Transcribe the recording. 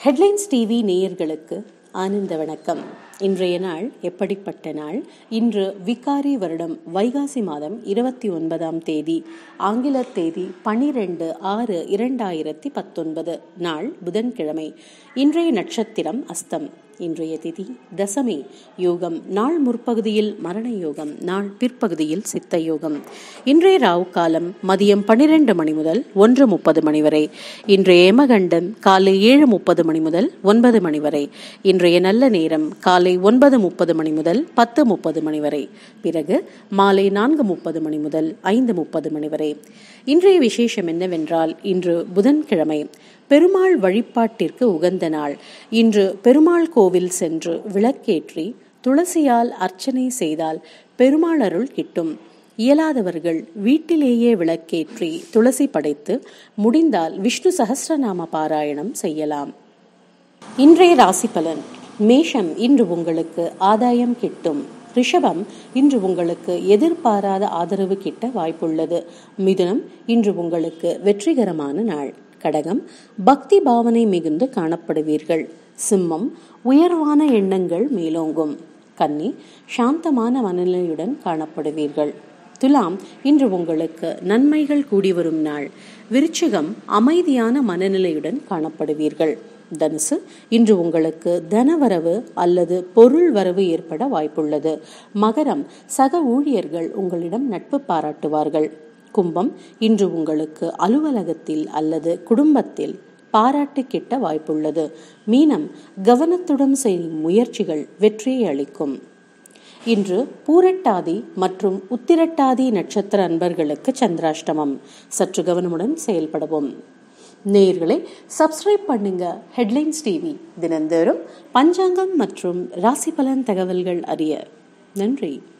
headlines TV நேயர்களுக்கு ஆனந்த வணக்கம் இன்றைய நாள் எப்படிப்பட்ட நாள் இன்று விகாரி வருடம் வைகாசி மாதம் இருபத்தி ஒன்பதாம் தேதி ஆங்கில தேதி பனிரெண்டு ஆறு இரண்டாயிரத்தி பத்தொன்பது நாள் புதன்கிழமை இன்றைய நட்சத்திரம் அஸ்தம் இன்றைய திதி தசமி யோகம் நாள் முற்பகுதியில் மரண யோகம் நாள் பிற்பகுதியில் சித்த யோகம் இன்றைய ராவு காலம் மதியம் பன்னிரண்டு மணி முதல் ஒன்று முப்பது மணி வரை இன்றைய ஏமகண்டம் காலை ஏழு முப்பது மணி முதல் ஒன்பது மணி வரை இன்றைய நல்ல நேரம் காலை ஒன்பது முப்பது மணி முதல் பத்து முப்பது மணி வரை பிறகு மாலை நான்கு முப்பது மணி முதல் ஐந்து முப்பது மணி வரை இன்றைய விசேஷம் என்னவென்றால் இன்று புதன்கிழமை பெருமாள் வழிபாட்டிற்கு உகந்த நாள் இன்று பெருமாள் கோவில் சென்று விளக்கேற்றி துளசியால் அர்ச்சனை செய்தால் பெருமாள் அருள் கிட்டும் இயலாதவர்கள் வீட்டிலேயே விளக்கேற்றி துளசி படைத்து முடிந்தால் விஷ்ணு சகஸ்ரநாம பாராயணம் செய்யலாம் இன்றைய ராசி பலன் மேஷம் இன்று உங்களுக்கு ஆதாயம் கிட்டும் ரிஷபம் இன்று உங்களுக்கு எதிர்பாராத ஆதரவு கிட்ட வாய்ப்புள்ளது மிதுனம் இன்று உங்களுக்கு வெற்றிகரமான நாள் கடகம் பக்தி பாவனை மிகுந்து காணப்படுவீர்கள் சிம்மம் உயர்வான எண்ணங்கள் மேலோங்கும் கன்னி சாந்தமான மனநிலையுடன் காணப்படுவீர்கள் துலாம் இன்று உங்களுக்கு நன்மைகள் கூடி வரும் நாள் விருச்சிகம் அமைதியான மனநிலையுடன் காணப்படுவீர்கள் தனுசு இன்று உங்களுக்கு தனவரவு அல்லது பொருள் வரவு ஏற்பட வாய்ப்புள்ளது மகரம் சக ஊழியர்கள் உங்களிடம் நட்பு பாராட்டுவார்கள் கும்பம் இன்று உங்களுக்கு அலுவலகத்தில் அல்லது குடும்பத்தில் பாராட்டு கிட்ட வாய்ப்புள்ளது மீனம் கவனத்துடன் செய்யும் முயற்சிகள் வெற்றியை அளிக்கும் இன்று பூரட்டாதி மற்றும் உத்திரட்டாதி நட்சத்திர அன்பர்களுக்கு சந்திராஷ்டமம் சற்று கவனமுடன் செயல்படவும் நேயர்களை சப்ஸ்கிரைப் பண்ணுங்க ஹெட்லைன்ஸ் டிவி தினந்தோறும் பஞ்சாங்கம் மற்றும் ராசி பலன் தகவல்கள் அறிய நன்றி